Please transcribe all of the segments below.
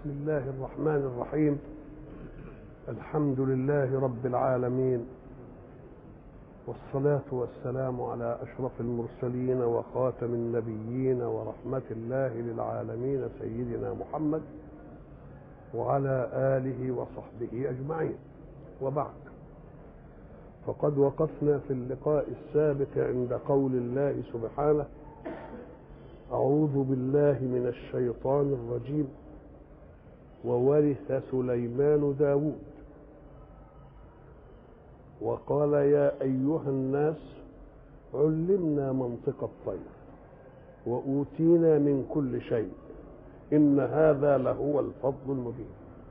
بسم الله الرحمن الرحيم الحمد لله رب العالمين والصلاة والسلام على أشرف المرسلين وخاتم النبيين ورحمة الله للعالمين سيدنا محمد وعلى آله وصحبه أجمعين وبعد فقد وقفنا في اللقاء السابق عند قول الله سبحانه أعوذ بالله من الشيطان الرجيم وورث سليمان داود وقال يا أيها الناس علمنا منطق الطير وأوتينا من كل شيء إن هذا لهو الفضل المبين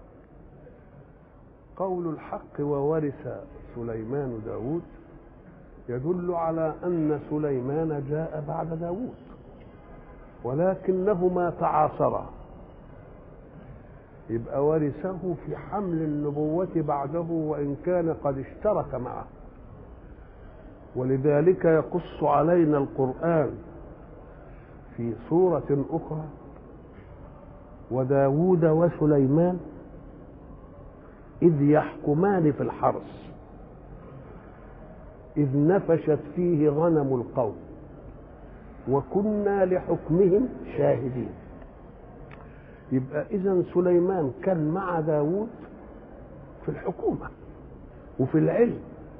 قول الحق وورث سليمان داود يدل على أن سليمان جاء بعد داود ولكنهما تعاصرا يبقى ورثه في حمل النبوة بعده وإن كان قد اشترك معه ولذلك يقص علينا القرآن في سورة أخرى وداود وسليمان إذ يحكمان في الحرث إذ نفشت فيه غنم القوم وكنا لحكمهم شاهدين يبقى إذا سليمان كان مع داود في الحكومة وفي العلم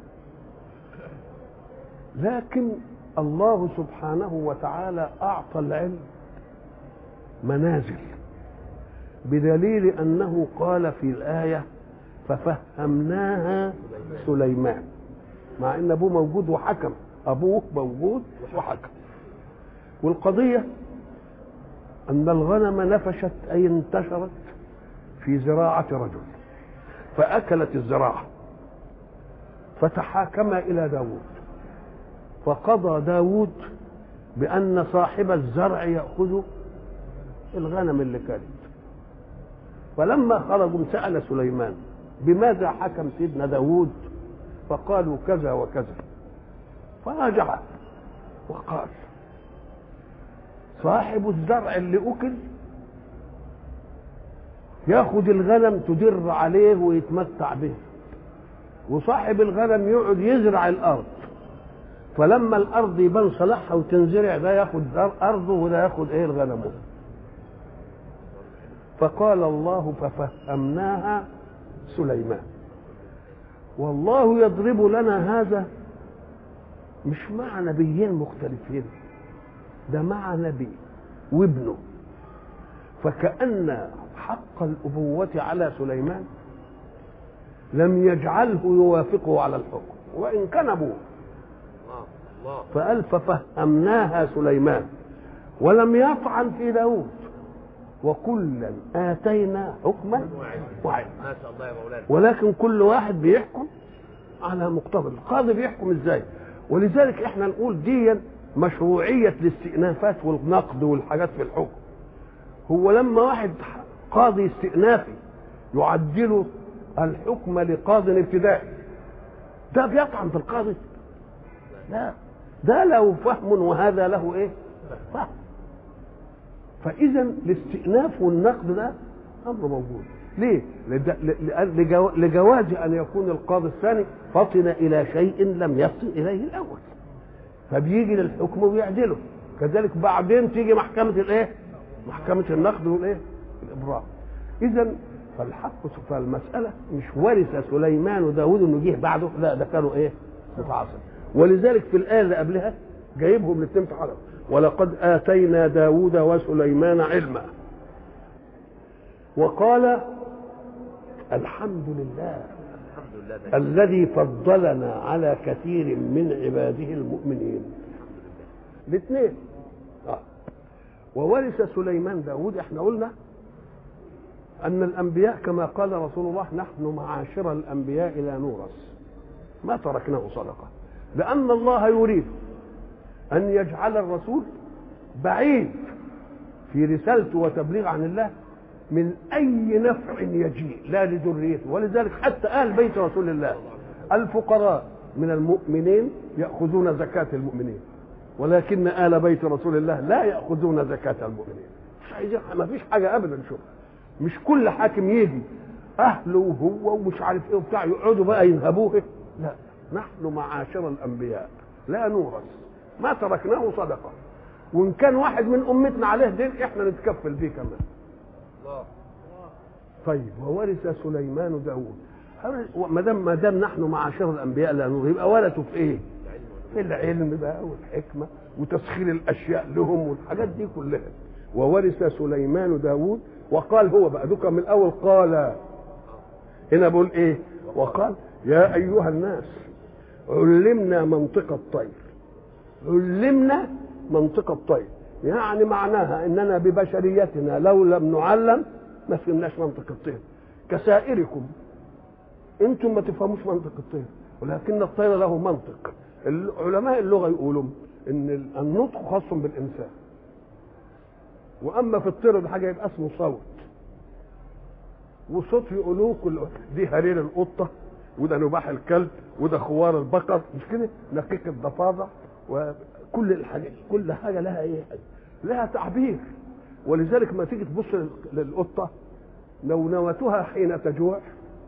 لكن الله سبحانه وتعالى أعطى العلم منازل بدليل أنه قال في الآية ففهمناها سليمان مع ان ابوه موجود وحكم ابوه موجود وحكم والقضيه ان الغنم نفشت اي انتشرت في زراعه رجل فاكلت الزراعه فتحاكم الى داود فقضى داود بان صاحب الزرع ياخذ الغنم اللي كانت فلما خرجوا سال سليمان بماذا حكم سيدنا داود فقالوا كذا وكذا فرجع وقال صاحب الزرع اللي اكل ياخذ الغنم تدر عليه ويتمتع به وصاحب الغنم يقعد يزرع الارض فلما الارض يبان صلاحها وتنزرع ده ياخد ارضه وده ياخد ايه الغنم فقال الله ففهمناها سليمان والله يضرب لنا هذا مش مع نبيين مختلفين ده مع نبي وابنه فكأن حق الأبوة على سليمان لم يجعله يوافقه على الحكم وإن كان أبوه فقال ففهمناها سليمان ولم يطعن في داود وكلا آتينا حكما وعلما ما شاء الله يا مولانا ولكن كل واحد بيحكم على مقتضى القاضي بيحكم ازاي ولذلك احنا نقول دي مشروعية الاستئنافات والنقد والحاجات في الحكم هو لما واحد قاضي استئنافي يعدل الحكم لقاض ابتدائي ده بيطعن في القاضي لا ده له فهم وهذا له ايه فهم فاذا الاستئناف والنقد ده امر موجود ليه لجو... لجواز ان يكون القاضي الثاني فطن الى شيء لم يفطن اليه الاول فبيجي للحكم ويعدله كذلك بعدين تيجي محكمه الايه محكمه النقد والايه الابراء اذا فالحق فالمساله مش ورث سليمان وداود انه جه بعده لا ده كانوا ايه متعاصر ولذلك في الايه اللي قبلها جايبهم الاثنين في حلقه ولقد آتينا داود وسليمان علما وقال الحمد لله الحمد لله ده الذي فضلنا على كثير من عباده المؤمنين الاثنين آه. وورث سليمان داود احنا قلنا أن الأنبياء كما قال رسول الله نحن معاشر الأنبياء لا نورث ما تركناه صدقة لأن الله يريد أن يجعل الرسول بعيد في رسالته وتبليغ عن الله من أي نفع يجيء لا لذريته ولذلك حتى آل بيت رسول الله الفقراء من المؤمنين يأخذون زكاة المؤمنين ولكن آل بيت رسول الله لا يأخذون زكاة المؤمنين مش عايزين ما فيش حاجة أبدا شوف مش كل حاكم يجي اهله وهو ومش عارف ايه وبتاع يقعدوا بقى ينهبوه لا نحن معاشر الانبياء لا نورث ما تركناه صدقه وان كان واحد من امتنا عليه دين احنا نتكفل بيه كمان الله طيب وورث سليمان داود ما دام ما دام نحن معاشر الانبياء لا نورث يبقى ورثوا في ايه؟ في العلم بقى والحكمه وتسخير الاشياء لهم والحاجات دي كلها وورث سليمان داود وقال هو بقى دوكا من الاول قال هنا بقول ايه وقال يا ايها الناس علمنا منطق الطير علمنا منطق الطير يعني معناها اننا ببشريتنا لو لم نعلم ما فهمناش منطق الطير كسائركم انتم ما تفهموش منطق الطير ولكن الطير له منطق علماء اللغه يقولوا ان النطق خاص بالانسان واما في الطير ده حاجه يبقى اسمه صوت وصوت يقولوه كل دي هرير القطه وده نباح الكلب وده خوار البقر مش كده نقيق الضفادع وكل الحاجات كل حاجه لها ايه لها تعبير ولذلك ما تيجي تبص للقطه نونوتها حين تجوع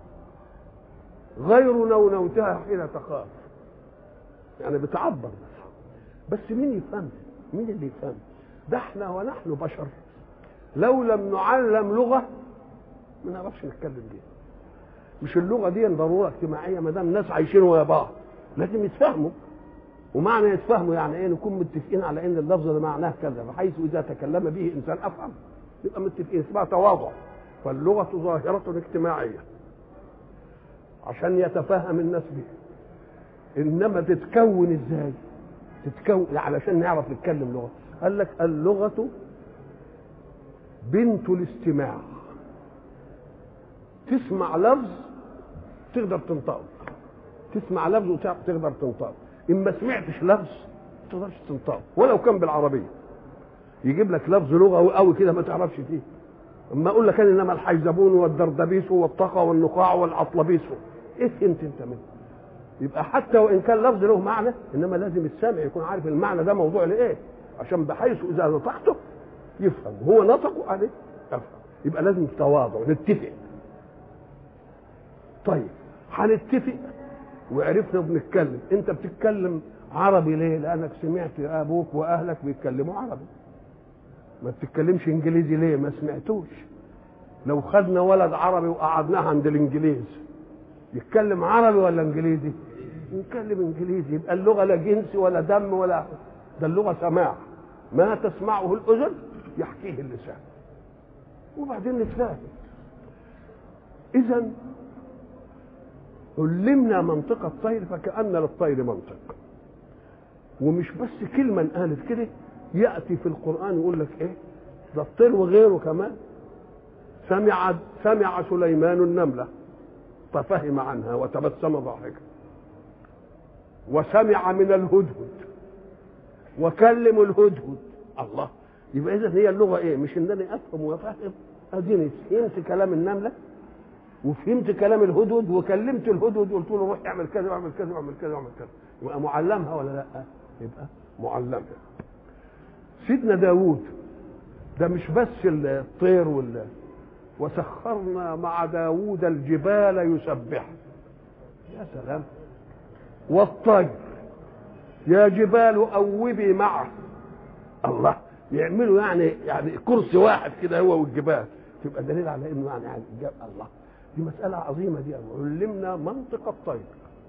غير نونوتها حين تخاف يعني بتعبر بس مين يفهم مين اللي يفهم ده احنا ونحن بشر لو لم نعلم لغه ما نعرفش نتكلم بيها مش اللغه دي ضروره اجتماعيه ما دام الناس عايشين ويا بعض لازم يتفهموا ومعنى يتفهموا يعني ايه نكون متفقين على ان اللفظ ده معناه كذا بحيث اذا تكلم به انسان افهم يبقى متفقين اسمها تواضع فاللغه ظاهره اجتماعيه عشان يتفهم الناس بها انما تتكون ازاي تتكون علشان نعرف نتكلم لغه قال لك اللغه بنت الاستماع تسمع لفظ تقدر تنطقه تسمع لفظ وتقدر تنطقه ان ما سمعتش لفظ ما تقدرش تنطقه ولو كان بالعربيه يجيب لك لفظ لغوي قوي كده ما تعرفش فيه اما اقول لك انما الحيزبون والدردبيس والطقى والنقاع والعطلبيس ايه فهمت انت منه يبقى حتى وان كان لفظ له معنى انما لازم السامع يكون عارف المعنى ده موضوع لايه عشان بحيث اذا نطقته يفهم هو نطقه عليه يفهم يبقى لازم تواضع نتفق طيب هنتفق وعرفنا بنتكلم انت بتتكلم عربي ليه لانك سمعت ابوك واهلك بيتكلموا عربي ما بتتكلمش انجليزي ليه ما سمعتوش لو خدنا ولد عربي وقعدناه عند الانجليز يتكلم عربي ولا انجليزي يتكلم انجليزي يبقى اللغه لا جنس ولا دم ولا ده اللغه سماع ما تسمعه الاذن يحكيه اللسان وبعدين نتفاهم اذا علمنا منطق الطير فكأن للطير منطق ومش بس كلمة قالت كده يأتي في القرآن يقول لك إيه ده الطير وغيره كمان سمع سمع سليمان النملة ففهم عنها وتبسم ضاحكا وسمع من الهدهد وكلم الهدهد الله يبقى اذا هي اللغه ايه مش انني افهم وافهم اديني فهمت كلام النمله وفهمت كلام الهدهد وكلمت الهدهد وقلت له روح اعمل كذا واعمل كذا واعمل كذا واعمل كذا يبقى معلمها ولا لا يبقى معلمها سيدنا داوود ده مش بس الطير وال وسخرنا مع داوود الجبال يسبح يا سلام والطير يا جبال أوبي معه الله يعملوا يعني يعني كرسي واحد كده هو والجبال تبقى دليل على انه يعني, يعني الله دي مسألة عظيمة دي علمنا منطق الطير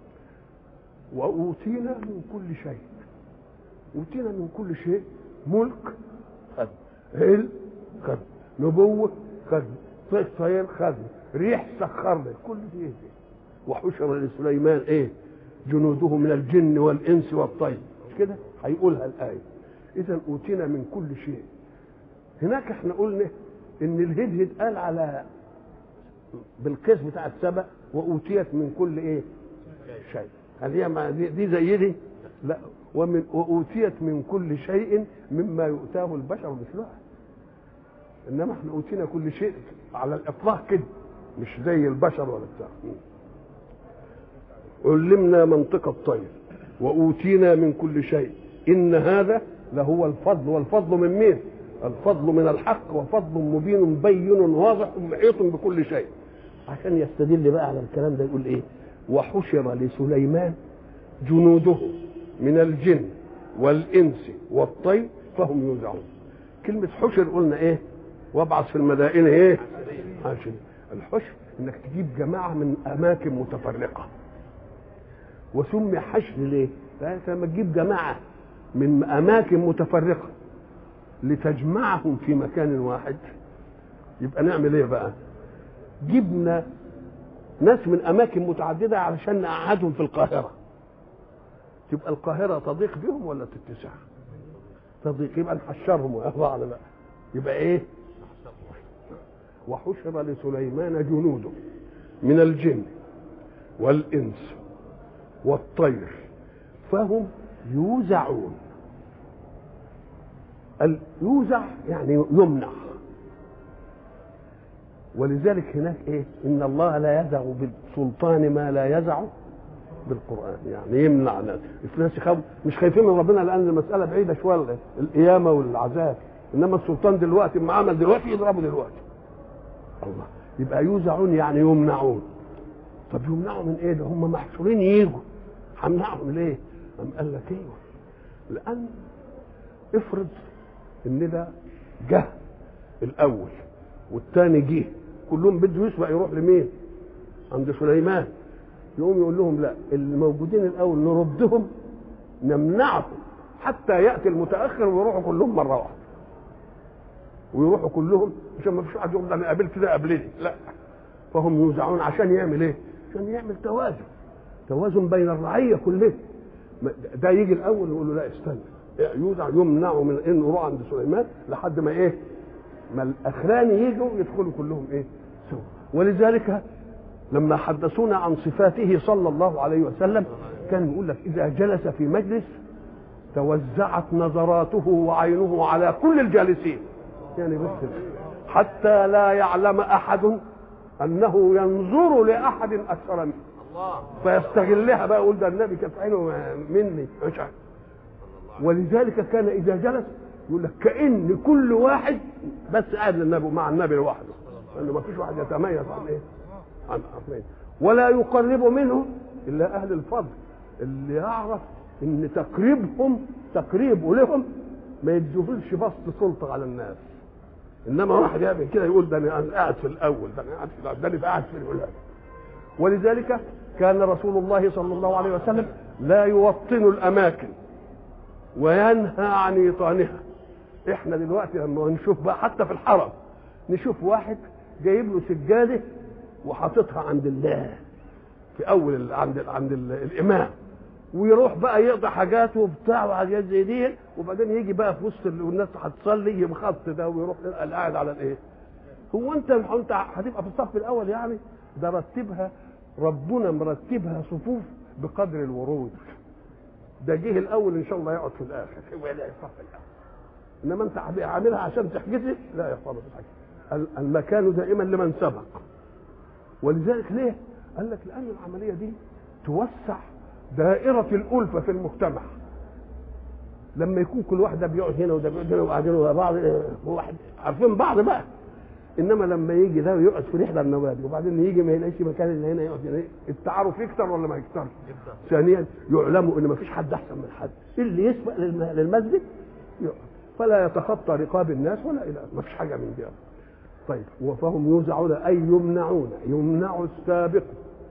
وأوتينا من كل شيء أوتينا من كل شيء ملك خد علم خد نبوة خد طير خد ريح سخرنا كل دي ايه وحشر لسليمان ايه جنوده من الجن والانس والطير مش كده هيقولها الايه اذا اوتينا من كل شيء هناك احنا قلنا ان الهدهد قال على بالقيس بتاع السبع واوتيت من كل ايه شيء هل هي ما دي, دي زي دي لا ومن واوتيت من كل شيء مما يؤتاه البشر مثلها انما احنا اوتينا كل شيء على الاطلاق كده مش زي البشر ولا بتاع علمنا منطق الطير واوتينا من كل شيء ان هذا لهو الفضل والفضل من مين الفضل من الحق وفضل مبين بين واضح محيط بكل شيء عشان يستدل بقى على الكلام ده يقول ايه وحشر لسليمان جنوده من الجن والانس والطير فهم يوزعون كلمة حشر قلنا ايه وابعث في المدائن ايه حاشر الحشر انك تجيب جماعة من اماكن متفرقة وسمي حشر ليه لأنك لما تجيب جماعة من اماكن متفرقة لتجمعهم في مكان واحد يبقى نعمل ايه بقى جبنا ناس من اماكن متعدده علشان نقعدهم في القاهره تبقى القاهره تضيق بهم ولا تتسع تضيق يبقى نحشرهم ويا بعض بقى يبقى ايه وحشر لسليمان جنوده من الجن والانس والطير فهم يوزعون يوزع يعني يمنع ولذلك هناك ايه ان الله لا يزع بالسلطان ما لا يزع بالقران يعني يمنع ناس الناس يخافوا مش خايفين من ربنا لان المساله بعيده شويه القيامه والعذاب انما السلطان دلوقتي ما عمل دلوقتي يضربه دلوقتي الله يبقى يوزعون يعني يمنعون طب يمنعوا من ايه ده هم محشورين يجوا همنعهم ليه؟ قام قال لك ايوه لان افرض ان ده جه الاول والتاني جه كلهم بده يسبق يروح لمين عند سليمان يقوم يقول لهم لا الموجودين الاول نردهم نمنعهم حتى ياتي المتاخر ويروحوا كلهم مره واحده ويروحوا كلهم عشان ما فيش واحد يقول انا قابلت ده قبلني لا فهم يوزعون عشان يعمل ايه؟ عشان يعمل توازن توازن بين الرعيه كلها ده يجي الاول يقول له لا استنى يوزع يمنعه من انه يروح عند سليمان لحد ما ايه ما الاخران يجوا يدخلوا كلهم ايه سوا ولذلك لما حدثونا عن صفاته صلى الله عليه وسلم كان يقول لك اذا جلس في مجلس توزعت نظراته وعينه على كل الجالسين يعني بس حتى لا يعلم احد انه ينظر لاحد اكثر منه فيستغلها بقى يقول ده النبي كانت عينه مني مش عارف ولذلك كان اذا جلس يقول لك كان كل واحد بس قاعد للنبي مع النبي لوحده لانه ما فيش واحد يتميز عن ايه؟ عن اثنين ولا يقرب منه الا اهل الفضل اللي يعرف ان تقريبهم تقريبه لهم ما يديهولش بسط سلطه على الناس انما واحد يعمل كده يقول ده انا قاعد في الاول ده انا قاعد في ده انا قاعد في الولاد ولذلك كان رسول الله صلى الله عليه وسلم لا يوطن الاماكن وينهى عن ايطانها احنا دلوقتي لما نشوف بقى حتى في الحرم نشوف واحد جايب له سجاده وحاططها عند الله في اول ال عند ال عند ال الامام ويروح بقى يقطع حاجاته وبتاع وحاجات زي دي وبعدين يجي بقى في وسط والناس هتصلي يمخط ده ويروح قاعد على الايه هو انت انت هتبقى في الصف الاول يعني ده رتبها ربنا مرتبها صفوف بقدر الورود ده جه الاول ان شاء الله يقعد في الاخر هو يلاقي الصف الاول انما انت عاملها عشان تحجزي لا يا خالص المكان دائما لمن سبق ولذلك ليه قال لك لان العمليه دي توسع دائره الالفه في المجتمع لما يكون كل واحد ده بيقعد هنا وده بيقعد هنا وقاعدين ورا بعض واحد عارفين بعض بقى انما لما يجي ده يقعد في رحله النوادي وبعدين يجي ما يلاقيش مكان اللي هنا يقعد هنا التعارف يكتر ولا ما يكترش ثانيا يعلموا ان ما فيش حد احسن من حد اللي يسبق للمسجد يقعد فلا يتخطى رقاب الناس ولا الى ما فيش حاجه من دي طيب وفهم يوزعون اي يمنعون يمنع السابق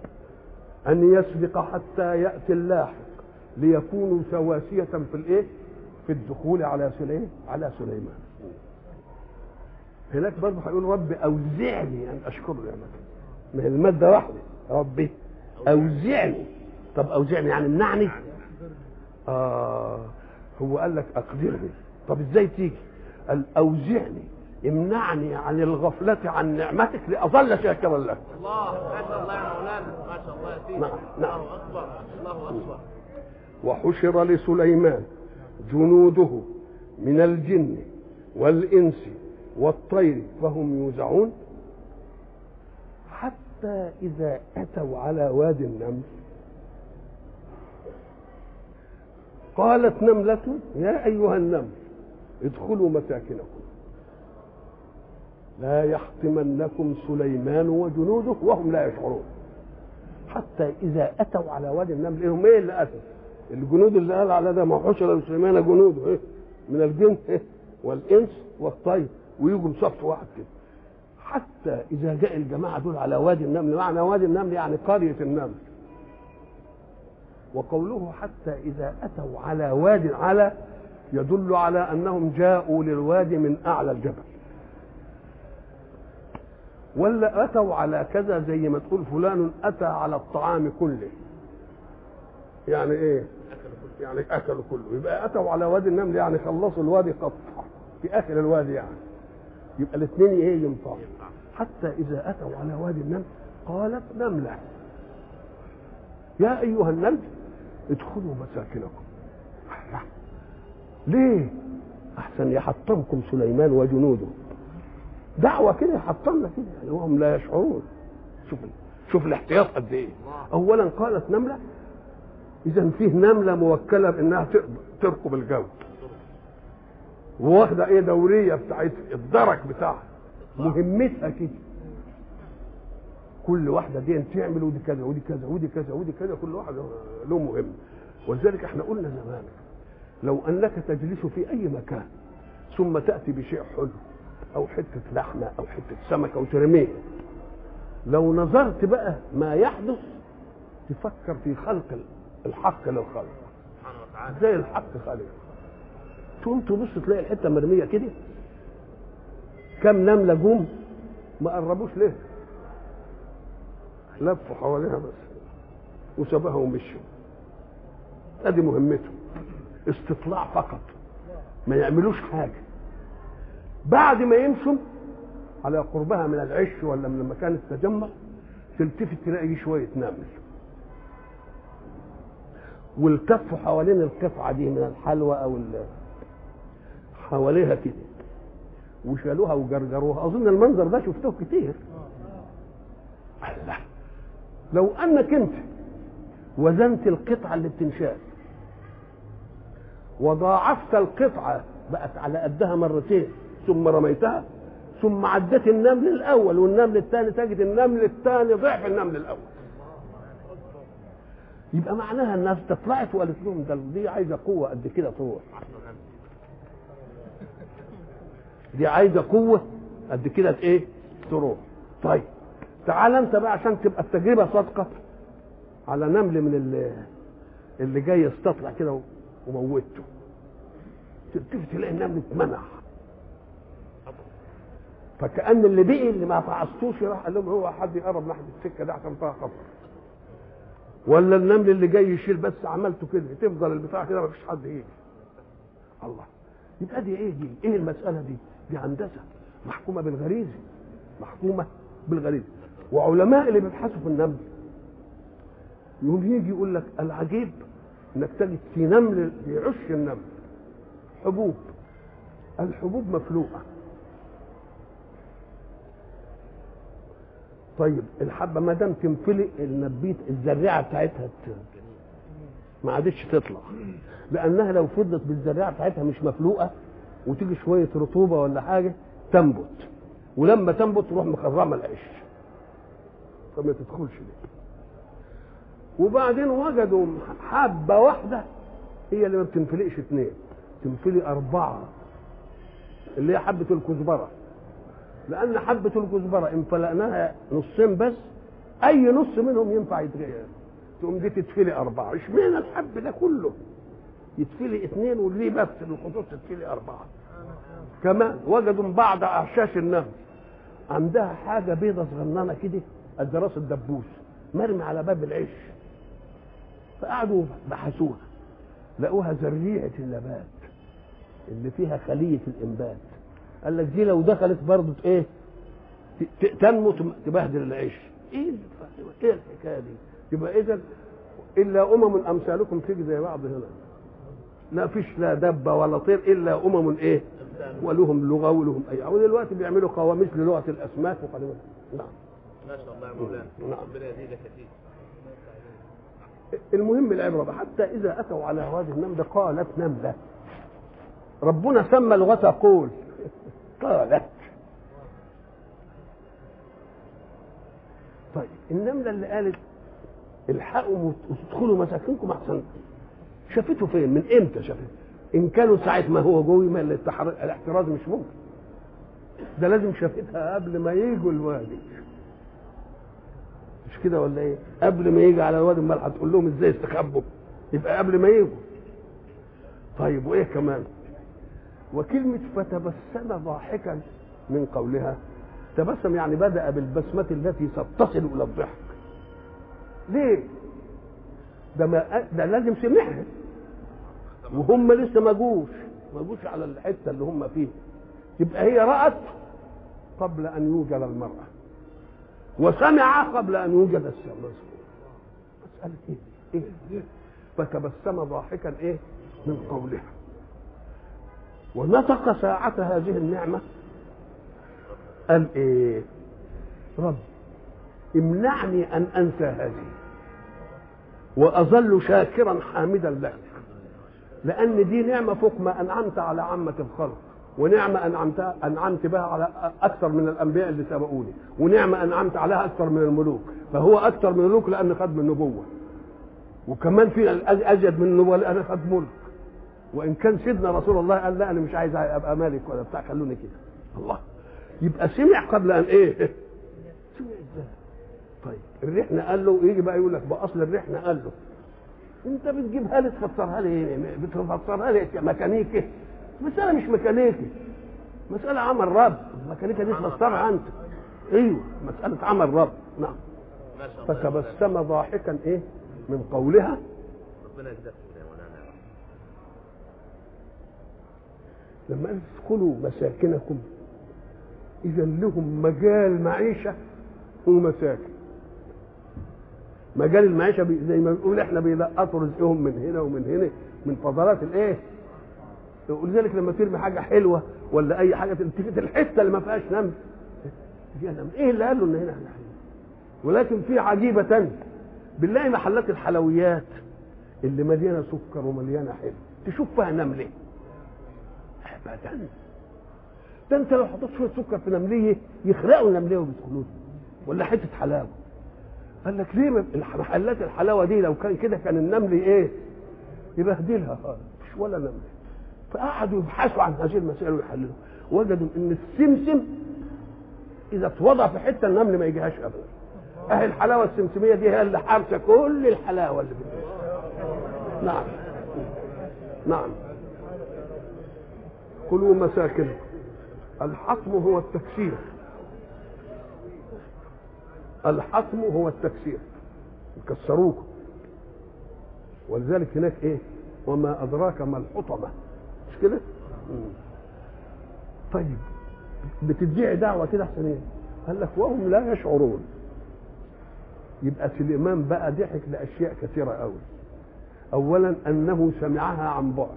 ان يسبق حتى ياتي اللاحق ليكونوا سواسيه في الايه في الدخول على سليمان على سليمان هناك برضه هيقول رب اوزعني ان اشكر نعمتك ما هي الماده واحده ربي اوزعني طب اوزعني يعني امنعني اه هو قال لك اقدرني طب ازاي تيجي قال اوزعني امنعني عن الغفلة عن نعمتك لأظل شاكرا لك الله ما شاء الله يا مولانا ما شاء الله يا سيدي نعم نعم الله أكبر الله أكبر وحشر لسليمان جنوده من الجن والإنس والطير فهم يوزعون حتى إذا أتوا على وادي النمل قالت نملة يا أيها النمل ادخلوا مساكنكم لا يحطمنكم سليمان وجنوده وهم لا يشعرون حتى اذا اتوا على وادي النمل ايه هم ايه اللي اتوا الجنود اللي قال على ده ما حشر لسليمان جنوده ايه من الجن إيه؟ والانس والطير ويجوا بصف واحد كده حتى اذا جاء الجماعه دول على وادي النمل معنى وادي النمل يعني قريه النمل وقوله حتى اذا اتوا على واد على يدل على انهم جاءوا للوادي من اعلى الجبل ولا اتوا على كذا زي ما تقول فلان اتى على الطعام كله يعني ايه يعني اكلوا كله يبقى اتوا على وادي النمل يعني خلصوا الوادي قطع في اخر الوادي يعني يبقى الاثنين ايه ينفعوا حتى اذا اتوا على وادي النمل قالت نمله يا ايها النمل ادخلوا مساكنكم الله. ليه احسن يحطمكم سليمان وجنوده دعوه كده يحطمنا كده يعني وهم لا يشعرون شوف شوف الاحتياط قد ايه اولا قالت نمله اذا فيه نمله موكله بانها تركب الجو واخده ايه دوريه بتاعت الدرك بتاعها مهمتها كده كل واحده دي تعمل ودي كذا ودي كذا ودي كذا ودي كذا كل واحد له مهم ولذلك احنا قلنا زمان لو انك تجلس في اي مكان ثم تاتي بشيء حلو او حته لحمه او حته سمكه وترميه لو نظرت بقى ما يحدث تفكر في خلق الحق للخلق سبحانه وتعالى زي الحق خالق تقوم تبص تلاقي الحته مرميه كده كم نمله جم ما قربوش ليه لفوا حواليها بس وسابها ومشوا ادي مهمته استطلاع فقط ما يعملوش حاجه بعد ما يمشوا على قربها من العش ولا من مكان التجمع تلتفت تلاقي شويه نمل والتفوا حوالين القطعه دي من الحلوى او ال- حواليها كده وشالوها وجرجروها اظن المنظر ده شفتوه كتير الله لو انك انت وزنت القطعه اللي بتنشال وضاعفت القطعه بقت على قدها مرتين ثم رميتها ثم عدت النمل الاول والنمل الثاني تجد النمل الثاني ضعف النمل الاول يبقى معناها الناس طلعت وقالت لهم ده دي عايزه قوه قد كده تروح دي عايزه قوه قد كده ايه تروح طيب تعال انت بقى عشان تبقى التجربه صادقه على نمل من اللي, اللي جاي يستطلع كده وموته تلتفت تلاقي النمل اتمنع فكأن اللي بقي اللي ما فعصتوش راح قال لهم هو حد يقرب ناحيه السكه ده عشان فيها خطر ولا النمل اللي جاي يشيل بس عملته كده تفضل البتاع كده ما فيش حد يجي الله يبقى دي ايه دي ايه المساله دي دي هندسه محكومه بالغريزه محكومه بالغريزه وعلماء اللي بيبحثوا في النمل يقوم يجي يقول لك العجيب انك تجد في نمل بيعش النمل حبوب الحبوب مفلوقه طيب الحبه ما دام تنفلق النبيت الزريعه بتاعتها ت- ما عادتش تطلع لانها لو فضلت بالزريعه بتاعتها مش مفلوقه وتيجي شويه رطوبه ولا حاجه تنبت ولما تنبت تروح مخرمه العش فما تدخلش ليه وبعدين وجدوا حبه واحده هي اللي ما بتنفلقش اثنين تنفلق اربعه اللي هي حبه الكزبره لان حبه الكزبره ان فلقناها نصين بس اي نص منهم ينفع يتغير تقوم دي تتفلي اربعه اشمعنى الحب ده كله يتفلي اثنين وليه بس الخطوط تتفلي اربعه كمان وجدوا بعض اعشاش النمل عندها حاجه بيضه صغننه كده قد راس الدبوس مرمي على باب العش فقعدوا بحثوها لقوها ذريعه النبات اللي فيها خليه الانبات قال لك دي لو دخلت برضه ايه ت- ت- تنمو تم- تبهدل العيش ايه اللي ف- ايه الحكايه دي يبقى اذا الا امم امثالكم تيجي زي بعض هنا لا فيش لا دبه ولا طير الا امم ايه ولهم لغه ولهم اي ودلوقتي بيعملوا قواميس للغه الاسماك وقالوا نعم ما شاء الله يا مولانا نعم. ربنا يزيدك كثير المهم العبره بقى، حتى اذا اتوا على وادي النمله قالت نمله ربنا سمى لغتها قول قالت طيب النمله اللي قالت الحقوا وتدخلوا مساكنكم احسن شافته فين من امتى شافته ان كانوا ساعه ما هو جوي ما الاتحر- الاحتراز مش ممكن ده لازم شافتها قبل ما يجوا الوادي مش كده ولا ايه قبل ما يجي على الوادي امال هتقول لهم ازاي استخبوا يبقى قبل ما يجوا طيب وايه كمان وكلمة فتبسم ضاحكا من قولها تبسم يعني بدأ بالبسمة التي ستصل إلى الضحك ليه؟ ده ما ده لازم سمعها وهم لسه ما جوش ما جوش على الحتة اللي هم فيها يبقى هي رأت قبل أن يوجد المرأة وسمع قبل أن يوجد السمع مسألة إيه؟ إيه؟ فتبسم ضاحكا إيه؟ من قولها ونطق ساعة هذه النعمة قال ايه رب امنعني ان انسى هذه واظل شاكرا حامدا لك لان دي نعمه فوق ما انعمت على عامه الخلق ونعمه انعمت انعمت بها على اكثر من الانبياء اللي سبقوني ونعمه انعمت عليها اكثر من الملوك فهو اكثر من الملوك لان خد من النبوه وكمان في ازيد من النبوه لان خد ملك وان كان سيدنا رسول الله قال لا انا مش عايز ابقى مالك ولا بتاع خلوني كده الله يبقى سمع قبل ان ايه سمع ازاي طيب الريحنا قال له يجي بقى يقول لك بقى اصل الريحنا قال له انت بتجيبها لي تفسرها لي ايه بتفسرها لي ميكانيكي مساله مش ميكانيكي مساله عمل رب الميكانيكا دي تفسرها انت ايوه مساله عمل رب نعم ما شاء الله فتبسم ضاحكا ايه من قولها ربنا يجزاك يا مولانا يا رب. لما قال ادخلوا مساكنكم اذا لهم مجال معيشه ومساكن مجال المعيشه بي زي ما بنقول احنا بيلقطوا رزقهم من هنا ومن هنا من فضلات الايه ولذلك لما ترمي حاجه حلوه ولا اي حاجه تلتفت الحته اللي ما فيهاش نمل فيها نمل ايه اللي قال له ان هنا حاجه حلوه ولكن في عجيبه تانية بنلاقي محلات الحلويات اللي مليانه سكر ومليانه حلو تشوف فيها نمله ابدا ده انت لو حطيت شويه سكر في نمليه يخرقوا النمليه وبيدخلوها ولا حته حلاوه قال لك ليه ما- محلات الحلاوه دي لو كان كده كان النمل ايه يبهدلها خالص مش ولا نمل فقعدوا يبحثوا عن هذه المسائل ويحللوا وجدوا ان السمسم اذا اتوضع في حته النمل ما يجيهاش ابدا اهي الحلاوه السمسميه دي هي اللي حارسه كل الحلاوه اللي في نعم نعم كلوا مساكنكم الحطم هو التكسير الحطم هو التكسير يكسروكم ولذلك هناك ايه وما ادراك ما الحطمه مش كده مم. طيب بتدعي دعوه كده احسن ايه قال لك وهم لا يشعرون يبقى سليمان بقى ضحك لاشياء كثيره قوي اولا انه سمعها عن بعد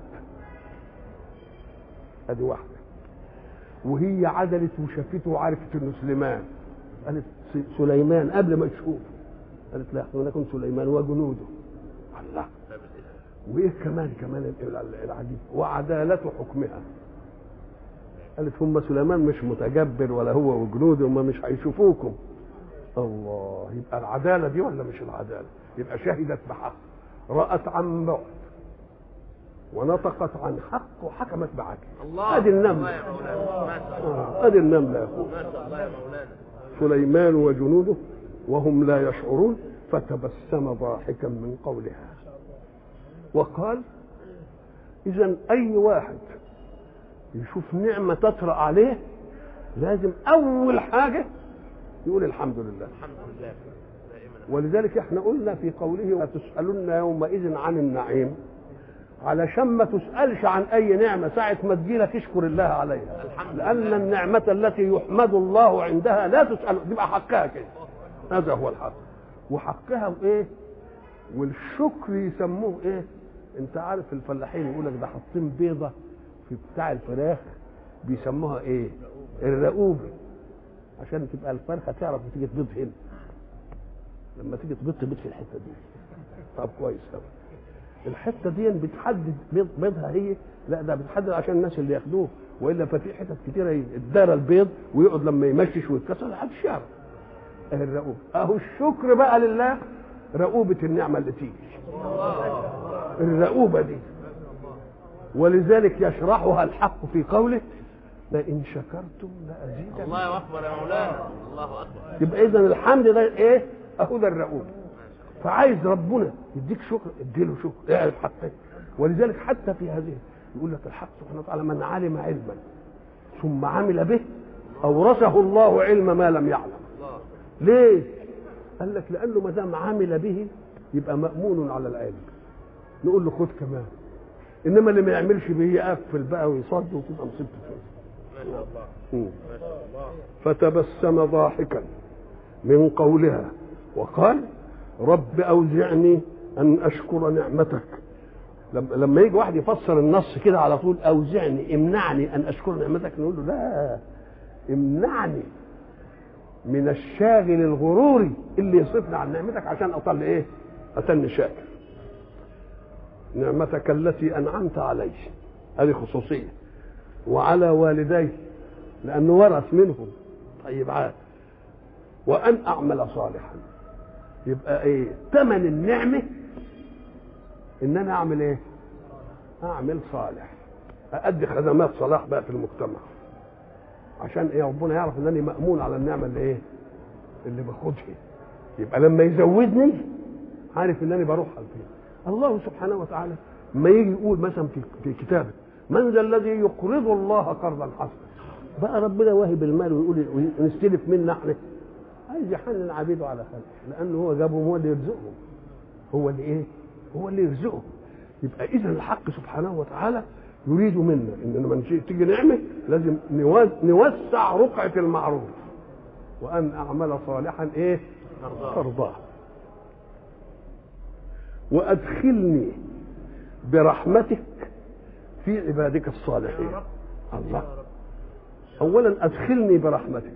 ادي واحده وهي عدلت وشافته وعرفت انه سليمان قالت س- سليمان قبل ما تشوف قالت لا ولكن سليمان وجنوده الله وايه كمان كمان ال- ال- العجيب وعدالة حكمها قالت هم سليمان مش متجبر ولا هو وجنوده هم مش هيشوفوكم الله يبقى العدالة دي ولا مش العدالة يبقى شهدت بحق رأت عن بعد ونطقت عن حق وحكمت بعدل الله ادي الله النملة يا مولانا ما شاء الله آه، ادي النملة يا اخويا ما شاء الله يا مولانا سليمان وجنوده وهم لا يشعرون فتبسم ضاحكا من قولها وقال اذا اي واحد يشوف نعمه تطرا عليه لازم اول حاجه يقول الحمد لله الحمد لله دائما ولذلك احنا قلنا في قوله وتسالن يومئذ عن النعيم علشان ما تسالش عن اي نعمه ساعه ما تجيلك اشكر الله عليها الحمد لان لله. النعمه التي يحمد الله عندها لا تسال تبقى حقها كده هذا هو الحق وحقها وايه والشكر يسموه ايه انت عارف الفلاحين يقول لك ده حاطين بيضه في بتاع الفراخ بيسموها ايه الرقوبه عشان تبقى الفرخه تعرف تيجي تبيض هنا لما تيجي تبيض تبيض في الحته دي طب كويس قوي الحته دي بتحدد بيض بيضها هي لا ده بتحدد عشان الناس اللي ياخدوه والا ففي حتت كتيره يدار البيض ويقعد لما يمشش ويتكسر محدش يعرف اهي الرؤوبة اهو الشكر بقى لله رؤوبة النعمة اللي تيجي الرؤوبة دي ولذلك يشرحها الحق في قوله لئن شكرتم لأزيدنكم الله اكبر يا مولانا الله اكبر يبقى اذا الحمد ده ايه اهو ده الرؤوف فعايز ربنا يديك شكر اديله شكر اعرف حقك ولذلك حتى في هذه يقول لك الحق سبحانه وتعالى من علم علما ثم عمل به اورثه الله علم ما لم يعلم الله ليه قال لك لانه ما دام عمل به يبقى مامون على العلم نقول له خد كمان انما اللي ما يعملش به يقفل بقى ويصد وتبقى مصيبته فيه ما شاء الله مم. ما شاء الله فتبسم ضاحكا من قولها وقال رب أوزعني أن أشكر نعمتك لما- لما يجي واحد يفسر النص كده على طول أوزعني امنعني أن أشكر نعمتك نقول له لا امنعني من الشاغل الغروري اللي يصرفني عن نعمتك عشان أطل إيه أتني شاكر نعمتك التي أنعمت علي هذه خصوصية وعلى والدي لأنه ورث منهم طيب عاد وأن أعمل صالحا يبقى إيه ثمن النعمة إن أنا أعمل إيه أعمل صالح أأدي خدمات صلاح بقى في المجتمع عشان إيه ربنا يعرف إن أنا مأمون على النعمة اللي إيه اللي باخدها يبقى لما يزودني عارف إن أنا بروح على فين الله سبحانه وتعالى ما يجي يقول مثلا في في كتابه من ذا الذي يقرض الله قرضا حسنا بقى ربنا واهب المال ويقول ونستلف منا احنا عايز يحنن عبيده على خلقه لانه هو جابهم هو اللي يرزقهم هو اللي ايه هو اللي يرزقهم يبقى اذا الحق سبحانه وتعالى يريد منا ان لما نجي- تيجي نعمه لازم نوز- نوسع رقعه المعروف وان اعمل صالحا ايه مرضاه ترضاه وادخلني برحمتك في عبادك الصالحين يا رب الله يا رب اولا ادخلني برحمتك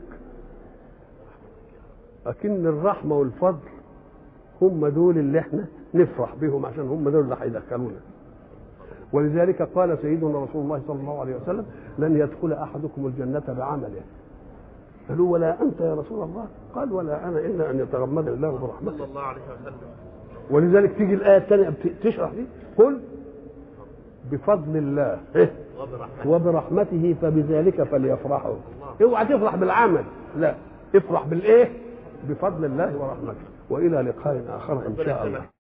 لكن الرحمه والفضل هم دول اللي احنا نفرح بهم عشان هم دول اللي هيدخلونا ولذلك قال سيدنا رسول الله صلى الله عليه وسلم لن يدخل احدكم الجنه بعمله قالوا ولا انت يا رسول الله قال ولا انا الا ان يتغمد الله برحمته صلى الله عليه وسلم ولذلك تيجي الايه الثانيه بت- تشرح دي قل بفضل الله إيه؟ وبرحمته وبرحمته فبذلك فليفرحوا اوعى تفرح بالعمل لا افرح بالايه بفضل الله ورحمته والى لقاء اخر ان ربنا شاء الله يسلمك